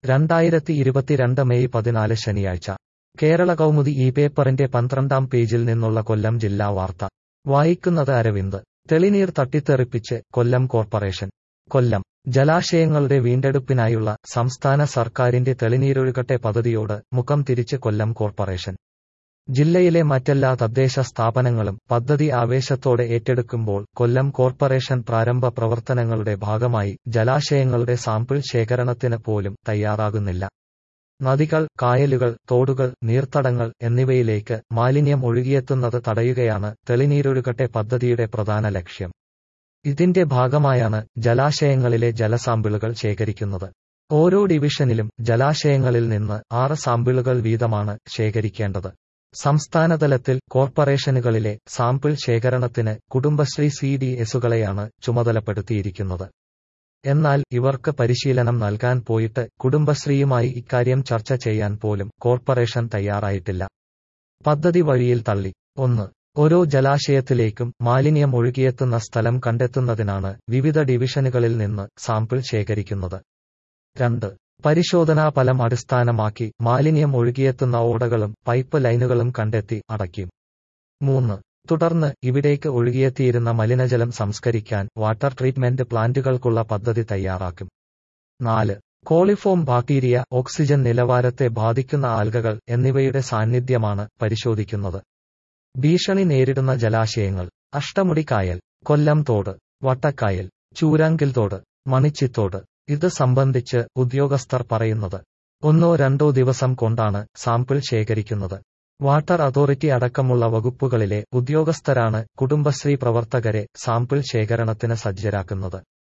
രണ്ടായിരത്തി ഇരുപത്തിരണ്ട് മെയ് പതിനാല് ശനിയാഴ്ച കേരള കൗമുദി ഈ പേപ്പറിന്റെ പന്ത്രണ്ടാം പേജിൽ നിന്നുള്ള കൊല്ലം ജില്ലാ വാർത്ത വായിക്കുന്നത് അരവിന്ദ് തെളിനീർ തട്ടിത്തെറിപ്പിച്ച് കൊല്ലം കോർപ്പറേഷൻ കൊല്ലം ജലാശയങ്ങളുടെ വീണ്ടെടുപ്പിനായുള്ള സംസ്ഥാന സർക്കാരിന്റെ തെളിനീരൊഴുകട്ടെ പദ്ധതിയോട് മുഖം തിരിച്ച് കൊല്ലം കോർപ്പറേഷൻ ജില്ലയിലെ മറ്റെല്ലാ തദ്ദേശ സ്ഥാപനങ്ങളും പദ്ധതി ആവേശത്തോടെ ഏറ്റെടുക്കുമ്പോൾ കൊല്ലം കോർപ്പറേഷൻ പ്രാരംഭ പ്രവർത്തനങ്ങളുടെ ഭാഗമായി ജലാശയങ്ങളുടെ സാമ്പിൾ ശേഖരണത്തിന് പോലും തയ്യാറാകുന്നില്ല നദികൾ കായലുകൾ തോടുകൾ നീർത്തടങ്ങൾ എന്നിവയിലേക്ക് മാലിന്യം ഒഴുകിയെത്തുന്നത് തടയുകയാണ് തെളിനീരൊഴുകട്ടെ പദ്ധതിയുടെ പ്രധാന ലക്ഷ്യം ഇതിന്റെ ഭാഗമായാണ് ജലാശയങ്ങളിലെ ജലസാമ്പിളുകൾ ശേഖരിക്കുന്നത് ഓരോ ഡിവിഷനിലും ജലാശയങ്ങളിൽ നിന്ന് ആറ് സാമ്പിളുകൾ വീതമാണ് ശേഖരിക്കേണ്ടത് സംസ്ഥാനതലത്തിൽ കോർപ്പറേഷനുകളിലെ സാമ്പിൾ ശേഖരണത്തിന് കുടുംബശ്രീ സി ഡി എസുകളെയാണ് ചുമതലപ്പെടുത്തിയിരിക്കുന്നത് എന്നാൽ ഇവർക്ക് പരിശീലനം നൽകാൻ പോയിട്ട് കുടുംബശ്രീയുമായി ഇക്കാര്യം ചർച്ച ചെയ്യാൻ പോലും കോർപ്പറേഷൻ തയ്യാറായിട്ടില്ല പദ്ധതി വഴിയിൽ തള്ളി ഒന്ന് ഓരോ ജലാശയത്തിലേക്കും മാലിന്യം ഒഴുകിയെത്തുന്ന സ്ഥലം കണ്ടെത്തുന്നതിനാണ് വിവിധ ഡിവിഷനുകളിൽ നിന്ന് സാമ്പിൾ ശേഖരിക്കുന്നത് രണ്ട് പരിശോധനാ ഫലം അടിസ്ഥാനമാക്കി മാലിന്യം ഒഴുകിയെത്തുന്ന ഓടകളും പൈപ്പ് ലൈനുകളും കണ്ടെത്തി അടയ്ക്കും മൂന്ന് തുടർന്ന് ഇവിടേക്ക് ഒഴുകിയെത്തിയിരുന്ന മലിനജലം സംസ്കരിക്കാൻ വാട്ടർ ട്രീറ്റ്മെന്റ് പ്ലാന്റുകൾക്കുള്ള പദ്ധതി തയ്യാറാക്കും നാല് കോളിഫോം ബാക്ടീരിയ ഓക്സിജൻ നിലവാരത്തെ ബാധിക്കുന്ന ആൽഗകൾ എന്നിവയുടെ സാന്നിധ്യമാണ് പരിശോധിക്കുന്നത് ഭീഷണി നേരിടുന്ന ജലാശയങ്ങൾ അഷ്ടമുടി കായൽ കൊല്ലം തോട് വട്ടക്കായൽ ചൂരാങ്കിൽ തോട് മണിച്ചിത്തോട് ഇത് സംബന്ധിച്ച് ഉദ്യോഗസ്ഥർ പറയുന്നത് ഒന്നോ രണ്ടോ ദിവസം കൊണ്ടാണ് സാമ്പിൾ ശേഖരിക്കുന്നത് വാട്ടർ അതോറിറ്റി അടക്കമുള്ള വകുപ്പുകളിലെ ഉദ്യോഗസ്ഥരാണ് കുടുംബശ്രീ പ്രവർത്തകരെ സാമ്പിൾ ശേഖരണത്തിന് സജ്ജരാക്കുന്നത്